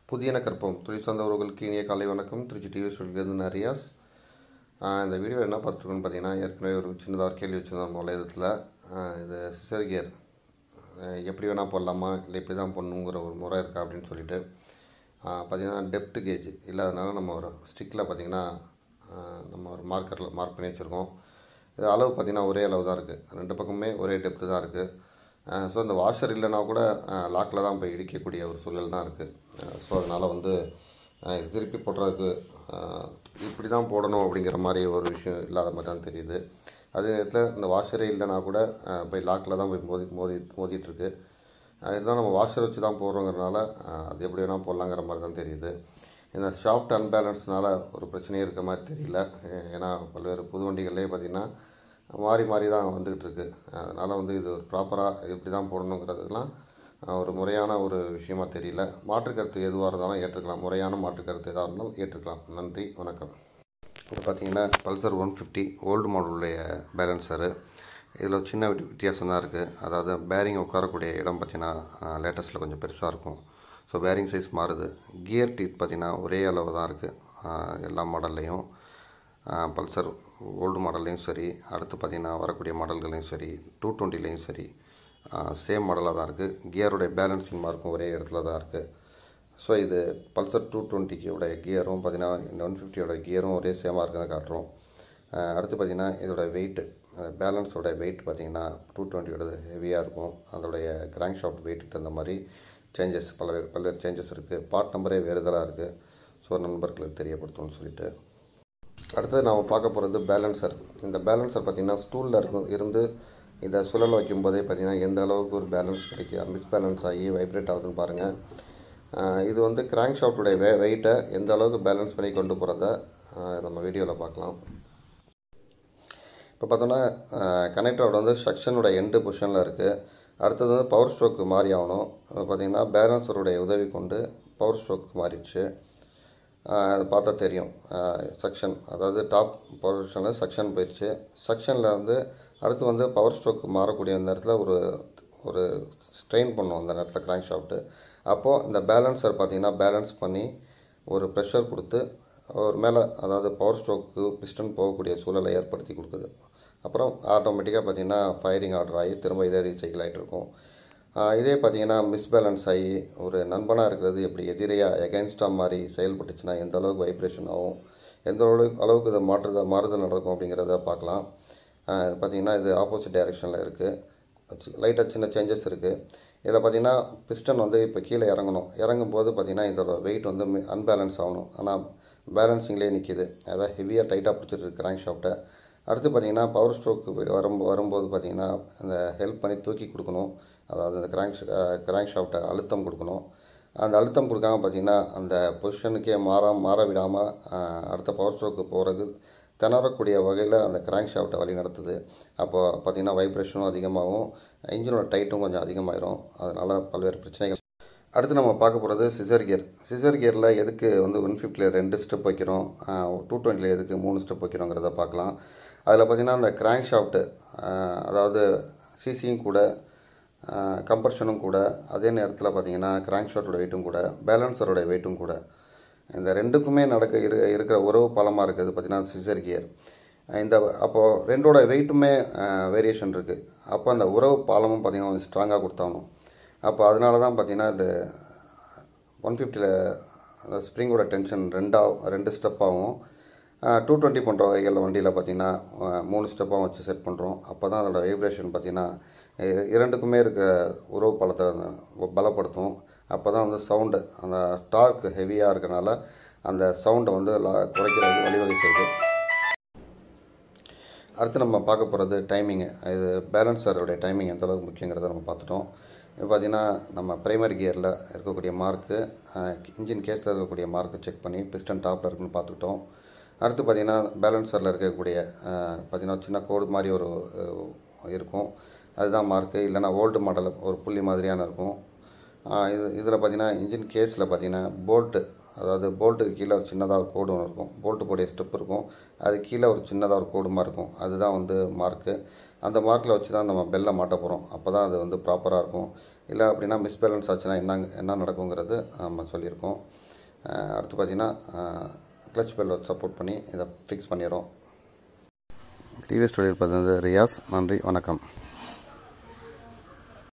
புதியன கற்போம் தொழில் சார்ந்த உறவுகளுக்கு இனிய காலை வணக்கம் திருச்சி டிவி ஸ்டுடியோலேருந்து நரியாஸ் ஆஹ் இந்த வீடியோ என்ன பார்த்துருக்கோன்னு பார்த்தீங்கன்னா ஏற்கனவே ஒரு சின்னதாக ஒரு கேள்வி வச்சுருந்தோம் வலையத்தில் இது சிசர் கியர் எப்படி வேணால் போடலாமா இல்லை இப்படி தான் போடணுங்கிற ஒரு முறை இருக்கா அப்படின்னு சொல்லிட்டு ஆஹ் பார்த்தீங்கன்னா டெப்த் கேஜ் இல்லாதனால நம்ம ஒரு ஸ்டிக்கில் பார்த்தீங்கன்னா ஆஹ் நம்ம ஒரு மார்க்கரில் மார்க் பண்ணி வச்சுருக்கோம் இது அளவு பார்த்தீங்கன்னா ஒரே அளவு தான் இருக்குது ரெண்டு பக்கமுமே ஒரே டெப்த்து தான் இருக்குது ஸோ இந்த வாஷர் இல்லைனா கூட லாக்கில் தான் போய் இடிக்கக்கூடிய ஒரு சூழல் தான் இருக்குது ஸோ அதனால் வந்து அஹ், இது திருப்பி போடுறதுக்கு அஹ், இப்படி தான் போடணும் அப்படிங்கிற மாதிரி ஒரு விஷயம் இல்லாத மாதிரி தான் தெரியுது அதே நேரத்தில் இந்த வாஷரே இல்லைனா கூட அஹ், போய் லாக்கில் தான் போய் மோதி மோதி மோதிட்டுருக்கு இருந்தாலும் நம்ம வாஷர் வச்சு தான் போடுறோங்கிறனால அஹ், அது எப்படி வேணால் போடலாங்கிற மாதிரி தான் தெரியுது இந்த ஷாஃப்ட் அன்பேலன்ஸ்னால ஒரு பிரச்சனையும் இருக்க மாதிரி தெரியல ஏ- ஏன்னா பல்வேறு புது வண்டிகள்லேயே பார்த்திங்கன்னா மாறி மாறி தான் வந்துக்கிட்டு இருக்கு அதனால் வந்து இது ஒரு ப்ராப்பராக இப்படி தான் போடணுங்கிறதுலாம் அஹ், ஒரு முறையான ஒரு விஷயமா தெரியல மாற்று கருத்து எதுவாக இருந்தாலும் ஏற்றுக்கலாம் முறையான மாற்று கருத்து எதாக இருந்தாலும் ஏற்றுக்கலாம் நன்றி வணக்கம் இப்போ பார்த்தீங்கன்னா பல்சர் ஒன் ஃபிஃப்டி ஓல்டு மாடலுடைய பேலன்சரு இதில் ஒரு சின்ன வித்தி- வித்தியாசம் தான் இருக்குது அதாவது பேரிங் உட்காரக்கூடிய இடம் பார்த்தீங்கன்னா லேட்டஸ்ட்டில் கொஞ்சம் பெருசாக இருக்கும் ஸோ பேரிங் சைஸ் மாறுது கியர் டீத் பார்த்தீங்கன்னா ஒரே அளவு தான் இருக்குது எல்லா மாடல்லையும் பல்சர் ஓல்டு மாடல்லையும் சரி அடுத்து பார்த்தீங்கன்னா வரக்கூடிய மாடல்களையும் சரி டூ டுவெண்ட்டிலையும் சரி சேம் மாடலாக தான் இருக்குது கியருடைய பேலன்சிங் மார்க்கும் ஒரே இடத்துல தான் இருக்குது ஸோ இது பல்சர் டூ டுவெண்ட்டிக்கோட கியரும் பார்த்தீங்கன்னா இந்த ஒன் ஃபிஃப்டியோட கியரும் ஒரே சேமாக இருக்குன்னு காட்டுறோம் அஹ் அடுத்து பார்த்தீங்கன்னா இதோட வெயிட்டு பேலன்ஸோட வெயிட் பார்த்தீங்கன்னா டூ டுவெண்ட்டியோட ஹெவியாக இருக்கும் அதோடைய கிராங்க் ஷாஃப்ட் வெயிட்டுக்கு தகுந்த மாதிரி சேஞ்சஸ் பல பல்வேறு சேஞ்சஸ் இருக்குது பார்ட் நம்பரே வேறுதலாக இருக்குது ஸோ நண்பர்களுக்கு தெரியப்படுத்தணும்னு சொல்லிட்டு அடுத்தது நாம் பார்க்க போகிறது பேலன்சர் இந்த பேலன்சர் பார்த்திங்கன்னா ஸ்டூலில் இருக்கும் இருந்து இதை சுழல் வைக்கும்போதே பார்த்திங்கன்னா எந்த அளவுக்கு ஒரு பேலன்ஸ் கிடைக்கும் மிஸ்பேலன்ஸ் ஆகி வைப்ரேட் ஆகுதுன்னு பாருங்கள் ஆஹ் இது வந்து கிராங்க் ஷாஃப்டுடைய வெ வெயிட்டை எந்த அளவுக்கு பேலன்ஸ் பண்ணி கொண்டு போகிறத நம்ம வீடியோவில் பார்க்கலாம் இப்போ பார்த்தோன்னா கனெக்டரோட வந்து செக்ஷனோட எண்டு பொசிஷனில் இருக்குது அடுத்தது வந்து பவர் ஸ்ட்ரோக்கு மாறி ஆகணும் பார்த்தீங்கன்னா பேலன்சருடைய உதவி கொண்டு பவர் ஸ்ட்ரோக் மாறிடுச்சு ஆஹ் அது பார்த்தா தெரியும் செக்ஷன் அதாவது டாப் பொசிஷனில் செக்ஷன் போயிடுச்சு செக்ஷனில் வந்து அடுத்து வந்து பவர் ஸ்ட்ரோக் மாறக்கூடிய நேரத்தில் ஒரு ஒரு ஸ்ட்ரெயின் பண்ணும் அந்த நேரத்தில் கிராங்க் ஷாஃப்ட்டு அப்போது இந்த பேலன்சர் பார்த்தீங்கன்னா பேலன்ஸ் பண்ணி ஒரு ப்ரெஷர் கொடுத்து ஒரு மேலே அதாவது பவர் ஸ்ட்ரோக்கு பிஸ்டன் போகக்கூடிய சூழலை ஏற்படுத்தி கொடுக்குது அப்புறம் ஆட்டோமேட்டிக்காக பார்த்தீங்கன்னா ஃபயரிங் ஆர்டர் ஆகி திரும்ப இதே ரீசைக்கிள் ஆகிட்டு இருக்கும் ஆஹ் இதே பார்த்தீங்கன்னா மிஸ்பேலன்ஸ் ஆகி ஒரு நண்பனாக இருக்கிறது எப்படி எதிரியாக எகென்ஸ்டாக மாதிரி செயல்பட்டுச்சுன்னா எந்த அளவுக்கு வைப்ரேஷன் ஆகும் எந்த அளவுக்கு அளவுக்கு இது மாற்றுதல் மாறுதல் நடக்கும் அப்படிங்கிறத பார்க்கலாம் ஆஹ் பார்த்தீங்கன்னா இது ஆப்போசிட் டைரெக்ஷனில் இருக்குது லைட்டாக சின்ன சேஞ்சஸ் இருக்குது இதில் பார்த்தீங்கன்னா பிஸ்டன் வந்து இப்போ கீழே இறங்கணும் இறங்கும் போது பார்த்தீங்கன்னா இதோட வெயிட் வந்து அன்பேலன்ஸ் ஆகணும் ஆனால் பேலன்சிங்லேயே நிற்கிது அதாவது ஹெவியாக டைட்டாக பிடிச்சிட்டு இருக்கு கிராங்க் ஷாஃப்ட்டை அடுத்து பார்த்தீங்கன்னா பவர் ஸ்ட்ரோக் வரும் வரும்போது பார்த்தீங்கன்னா அந்த ஹெல்ப் பண்ணி தூக்கி கொடுக்கணும் அதாவது அந்த கிராங்க் கிராங்க் ஷாஃப்ட்டை அழுத்தம் கொடுக்கணும் அந்த அழுத்தம் கொடுக்காம பார்த்தீங்கன்னா அந்த பொசிஷனுக்கே மாறா மாற விடாமல் அடுத்த பவர் ஸ்ட்ரோக்கு போகிறது திணறக்கூடிய வகையில் அந்த கிராங்க் ஷாஃப்ட்டை வழி நடத்துது அப்போ பார்த்தீங்கன்னா வைப்ரேஷனும் அதிகமாகும் இன்ஜினோட டைட்டும் கொஞ்சம் அதிகமாயிரும் அதனால் பல்வேறு பிரச்சனைகள் அடுத்து நம்ம பார்க்க போகிறது சிசர் கியர் சிசர் கியரில் எதுக்கு வந்து ஒன் ஃபிஃப்டியில் ரெண்டு ஸ்டெப் வைக்கிறோம் டூ டுவெண்ட்டியில் எதுக்கு மூணு ஸ்டெப் வைக்கிறோங்கிறத பார்க்கலாம் அதில் பார்த்தீங்கன்னா அந்த கிராங்க் ஷாஃப்ட்டு அதாவது சிசியும் கூட கம்பர்ஷனும் கூட அதே நேரத்தில் பார்த்தீங்கன்னா கிராங்க் ஷாஃப்டோட வெயிட்டும் கூட பேலன்சரோட வெயிட்டும் கூட இந்த ரெண்டுக்குமே நடக்க இரு இருக்கிற உறவு பலமாக இருக்குது பார்த்தீங்கன்னா சிசர் கியர் இந்த அப்போது ரெண்டோட வெயிட்டுமே வேரியேஷன் இருக்குது அப்போ அந்த உறவு பாலமும் பார்த்தீங்கன்னா கொஞ்சம் ஸ்ட்ராங்காக கொடுத்தாகணும் அப்போ அதனால தான் பார்த்தீங்கன்னா இந்த ஒன் ஃபிஃப்டியில் அந்த ஸ்ப்ரிங்கோட டென்ஷன் ரெண்டாக ரெண்டு ஸ்டெப்பாகவும் டூ டுவெண்ட்டி போன்ற வகைகள் வண்டியில் பார்த்தீங்கன்னா அஹ், மூணு ஸ்டெப்பாகவும் வச்சு செட் பண்ணுறோம் அப்போ தான் அதோட வைப்ரேஷன் பார்த்தீங்கன்னா இ- இரண்டுக்குமே இருக்க உறவு பலத்தை பலப்படுத்தும் அப்போ தான் வந்து சவுண்டு அந்த டார்க் ஹெவியாக இருக்கனால அந்த சவுண்டை வந்து லா- குறைக்கிறதுக்கு வழிவகை செய்யுது அடுத்து நம்ம பார்க்க போகிறது டைமிங்கு இது பேலன்சருடைய டைமிங் எந்த அளவுக்கு முக்கியங்கிறத நம்ம பார்த்துட்டோம் இப்போ பார்த்தீங்கன்னா நம்ம பிரைமரி கியரில் இருக்கக்கூடிய மார்க்கு இன்ஜின் கேஸில் இருக்கக்கூடிய மார்க்கை செக் பண்ணி பிஸ்டன் டாப்பில் இருக்குன்னு பார்த்துக்கிட்டோம் அடுத்து பார்த்தீங்கன்னா பேலன்சரில் இருக்கக்கூடிய அஹ், பார்த்தீங்கன்னா சின்ன கோடு மாதிரி ஒரு அஹ், இருக்கும் அதுதான் மார்க்கு இல்லைன்னா ஓல்டு மாடல் ஒரு புள்ளி மாதிரியான இருக்கும் ஆஹ் இது இதில் பார்த்தீங்கன்னா இன்ஜின் கேஸில் பார்த்தீங்கன்னா போல்ட்டு அதாவது போல்ட்டுக்கு கீழே ஒரு சின்னதாக ஒரு கோடு ஒன்று இருக்கும் போல்ட்டு போடைய ஸ்டெப் இருக்கும் அது கீழே ஒரு சின்னதாக ஒரு கோடு மாதிரி இருக்கும் அதுதான் வந்து மார்க்கு அந்த மார்க்கில் வச்சு தான் நம்ம பெல்லை மாட்ட போகிறோம் அப்போ தான் அது வந்து ப்ராப்பராக இருக்கும் இல்லை அப்படின்னா மிஸ்பேலன்ஸ் ஆச்சுன்னா என்ன என்ன நடக்குங்கிறது நம்ம சொல்லியிருக்கோம் அஹ் அடுத்து பார்த்திங்கன்னா கிளச் பெல் சப்போர்ட் பண்ணி இதை ஃபிக்ஸ் பண்ணிடுறோம் டிவிஎஸ் தொழில் பார்த்தது ரியாஸ் நன்றி வணக்கம்